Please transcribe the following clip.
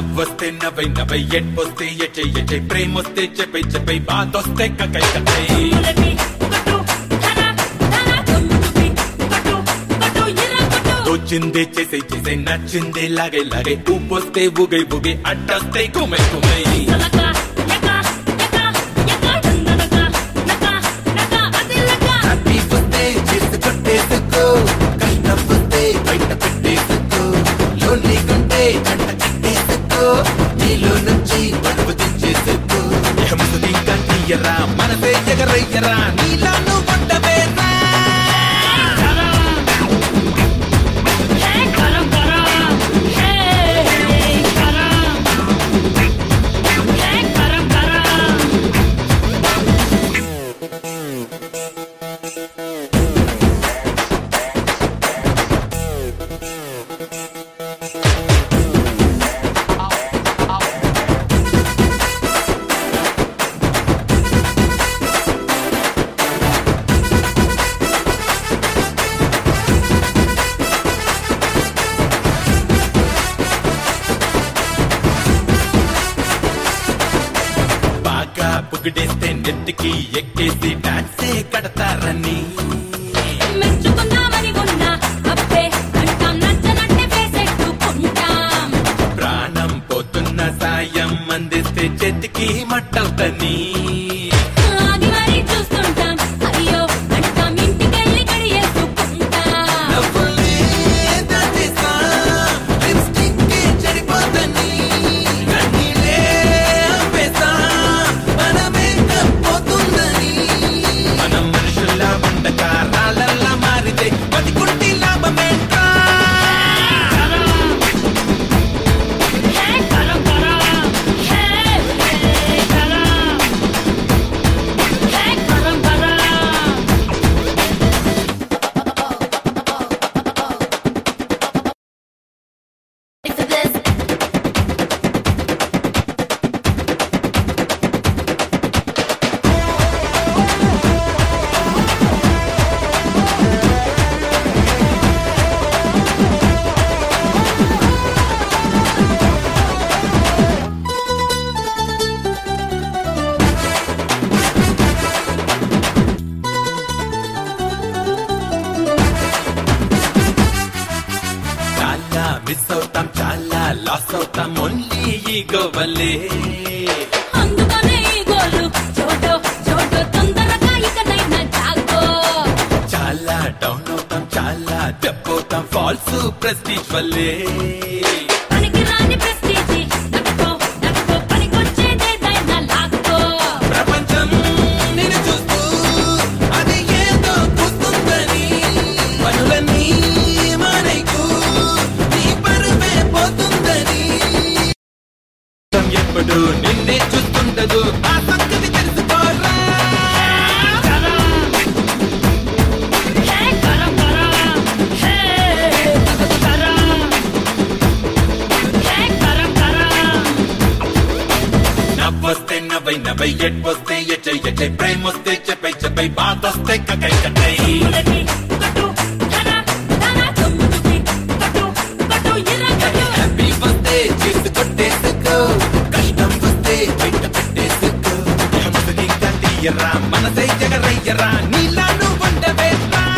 నవ్వొస్తే నవ్వై నవ్వై ఎట్పొస్తే ఎచ్చై ఎచ్చై ప్రేమొస్తే చెప్పై చెప్పై బాధొస్తే కకై కకై తోచిందే చేసే చేసే నచ్చిందే లాగై లాగై ఊపొస్తే ఊగై ఊగై అడ్డొస్తే కుమై కుమై హ్యాపీ వస్తే చేసి కొట్టేసుకో కష్టం వస్తే బయట పెట్టేసుకో లోన్లీ గుంటే జంట కట్టేసుకో నీలో నుంచి బరువు తెచ్చేసుకో ముసుని కంటియరా మనసే ఎగరయ్యరా నీలా నువ్వు ఉండవేరా బాగా పుగిడేస్తే నెత్తికి ఎక్కేసి డాన్సే కడతారని ప్రాణం పోతున్న సాయం అందిస్తే చేతికి మట్టవుతని నవ్వులే దాచేస్తా, లిప్స్టిక్కే చెడిపోతని. కన్నీళ్ళే ఆపేస్తా, మనమే తప్పోతుందని. మనం మనుషుల్లా ఉండక రాళ్ళల్లా మారితే బతికుంటే లాభమేంట్రా It's this. చాలా మిస్ అవుతాం చాలా లాస్ అవుతాం ఓన్లీ ఈగో వల్లే అందుకనే ఈ గోలు చోటో చోటో తొందరగా ఇకనైనా జాగో చాలా డౌన్ అవుతాం చాలా దెబ్బవుతాం ఫాల్స్ ప్రెస్టీజ్ వల్లే పనికి రాని ప్రెస్టీజి నక్కో నక్కో పనికొచ్చేదేదైనా లాక్కో ప్రపంచం నేను చూస్తూ అది ఏదో కూస్తుందని పనులన్నీ మానేకు నీ పరువే పోతుందని ఎప్పుడు నిన్నే చూస్తుండదు ఆ సంగతి తెలుసుకోరా హే కరం కరం హే కరం హే కరం కరం నవ్వొస్తే నవ్వై నవ్వై ఎట్వొస్తే ఎచ్చై ఎచ్చై ప్రేమొస్తే చెప్పై చెప్పై బాధొస్తే కకై కకై ములకి కట్టు ధన ధన తుమ్ముకి కట్టు కట్టు ఇరగట్టు హ్యాపీ వస్తే చేసి కొట్టేసుకో కష్టం వస్తే బయట పెట్టేసుకో ముసుని కంటియరా మనసై జగరయ్యరా నీలా నువ్వు ఉండవేరా